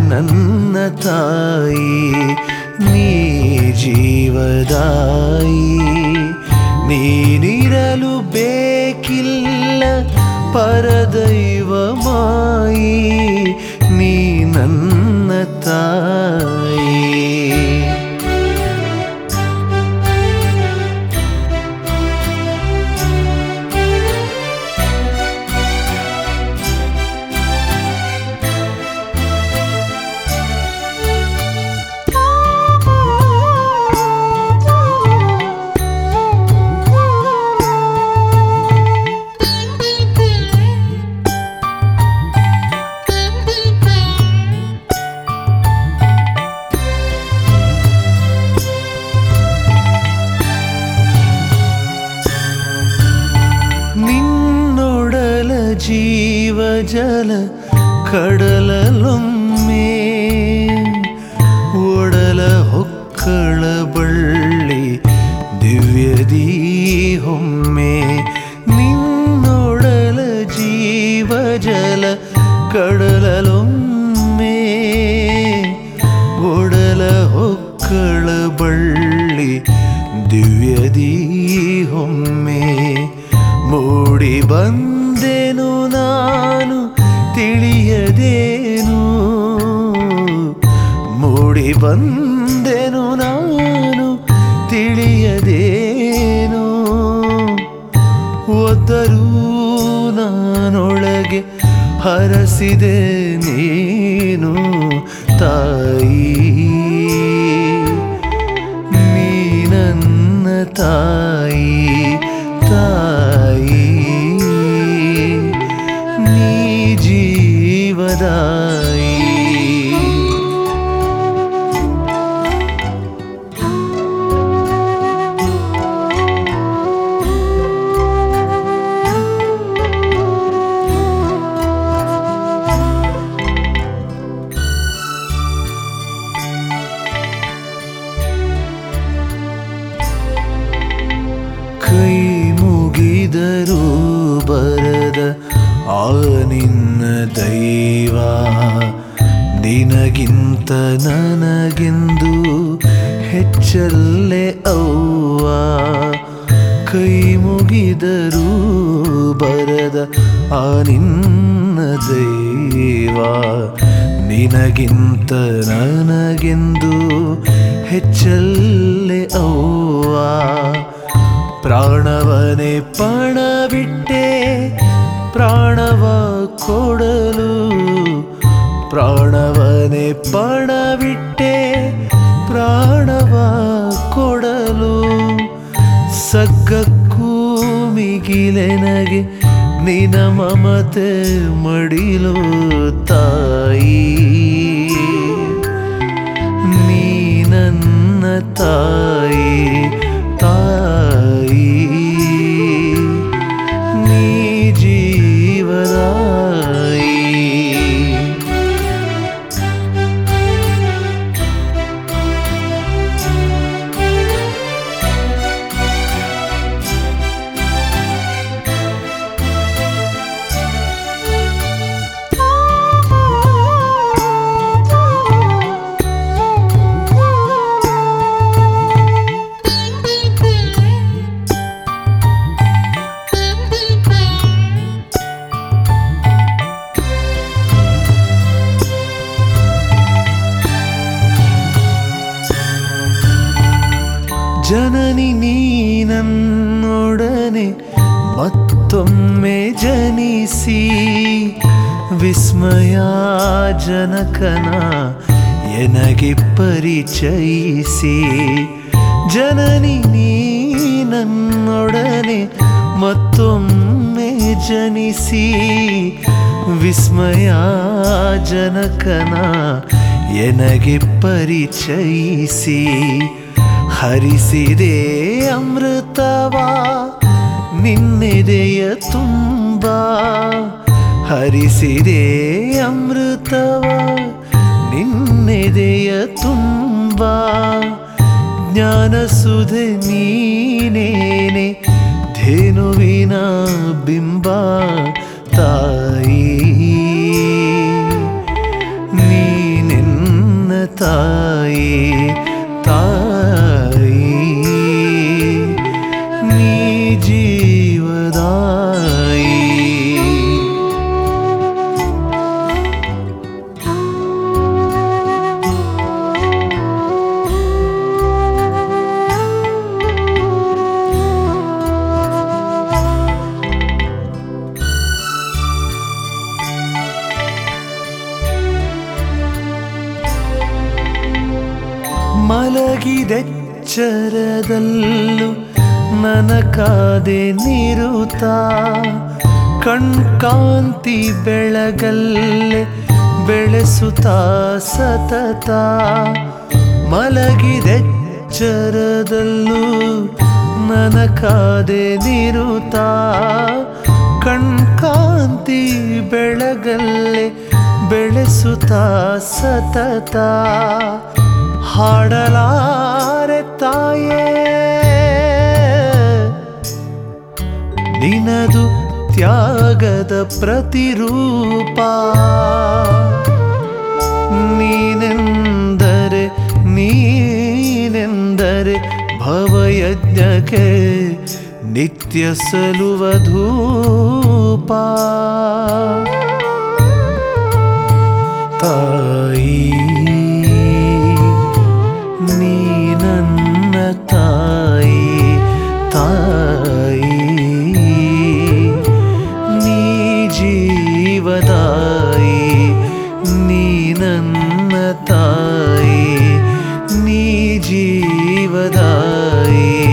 ನನ್ನ ತಾಯಿ ನೀ ಜೀವದಾಯಿ ನೀನಿರಲು ಬೇಕಿಲ್ಲ ಪರದೈವ ಮಾಯಿ ನೀ ನನ್ನ ತಾಯಿ ನಿನ್ನೊಡಲ ಜೀವ ಜಲ ಕಡಲಲೊಮ್ಮೆ ಒಡಲ ಹೊಕ್ಕಳ ಬಳ್ಳಿ ದಿವ್ಯದೀ ಹೊಮ್ಮೆ ನಿನ್ನೊಡಲ ಜೀವ ಜಲ ಕಡಲಲೊಮ್ಮೆ ಒಡಲ ಹೊಕ್ಕಳ ಬಳ್ಳಿ ದಿವ್ಯದೀ ಹೊಮ್ಮೆ ಮೂಡಿ ಬಂದೆನು ನಾನು ತಿಳಿಯದೇನು ಮೂಡಿ ಬಂದೆನು ನಾನು ತಿಳಿಯದೇನು ಒದ್ದರೂ ನಾನೊಳಗೆ ಹರಸಿದೆ ನೀನು ತಾಯಿ ನೀ ನನ್ನ ತಾಯಿ ತಾಯಿ ನೀ ಜೀವದಾಯಿ ಕೈ ಮುಗಿದರೂ ಬರದ ಆ ನಿನ್ನ ದೈವ ನಿನಗಿಂತ ನನಗೆಂದು ಹೆಚ್ಚಲ್ಲೇ ಅವ್ವ ಕೈ ಮುಗಿದರೂ ಬರದ ಆ ನಿನ್ನ ದೈವ ನಿನಗಿಂತ ನನಗೆಂದು ಹೆಚ್ಚಲ್ಲೇ ಅವ್ವ ಪ್ರಾಣವನೇ ಪಣವಿಟ್ಟೆ ಪ್ರಾಣವ ಕೊಡಲು ಪ್ರಾಣವನೇ ಪಣವಿಟ್ಟೆ ಪ್ರಾಣವ ಕೊಡಲು ಸಗ್ಗಕ್ಕೂ ಮಿಗಿಲೆನಗೆ ನಿನ ಮಮತೆ ಮಡಿಲು ತಾಯಿ ನೀ ನನ್ನ ತಾಯಿ ತಾಯಿ ನೀ ಜೀವದಾಯಿ ಜನನಿ ನೀನನ್ನೊಡನೆ ಮತ್ತೊಮ್ಮೆ ಜನಿಸಿ ವಿಸ್ಮಯ ಜನಕನ ಎನಗೆ ಪರಿಚಯಿಸಿ ಜನನಿ ನೀನನ್ನೊಡನೆ ಮತ್ತೊಮ್ಮೆ ಜನಿಸಿ ವಿಸ್ಮಯ ಜನಕನ ಎನಗೆ ಪರಿಚಯಿಸಿ ಹರಿಸಿದೆ ಅಮೃತವಾ ನಿನ್ನೆದೆಯ ತುಂಬ ಹರಿಸಿದೆ ಅಮೃತವ ನಿನ್ನೆದೆಯ ತುಂಬ ಜ್ಞಾನ ಸುಧೆ ನೀನೇನೆ ಧೇನುವಿನ ಬಿಂಬ ತಾಯಿ ನೀನೆನ್ನ ತಾಯಿ ತಾಯಿ ನೀ ಜೀವದಾಯಿ ಮಲಗಿದೆಚ್ಚರದಲ್ಲೂ ನನಕಾದೆ ನಿರುತ ಕಣ್ಕಾಂತಿ ಬೆಳಗಲ್ಲೇ ಬೆಳೆಸುತ್ತಾ ಸತತ ಮಲಗಿದೆಚ್ಚರದಲ್ಲೂ ನನಕಾದೆ ನಿರುತ ಕಣ್ಕಾಂತಿ ಬೆಳಗಲ್ಲೇ ಬೆಳೆಸುತ್ತಾ ಸತತ ಹಾಡಲಾರೆ ತಾಯೇ ನಿನದು ತ್ಯಾಗದ ಪ್ರತಿರೂಪ ನೀನೆಂದರೆ ನೀನೆಂದರೆ ಭವಯಜ್ಞಕ್ಕೆ ನಿತ್ಯ ಸಲುವ ಧೂಪ ತಾಯಿ ನೀ ನನ್ನ ತಾಯಿ ತಾಯಿ ನೀ ಜೀವದಾಯಿ ನೀ ನನ್ನ ತಾಯಿ ನೀ ಜೀವದಾಯಿ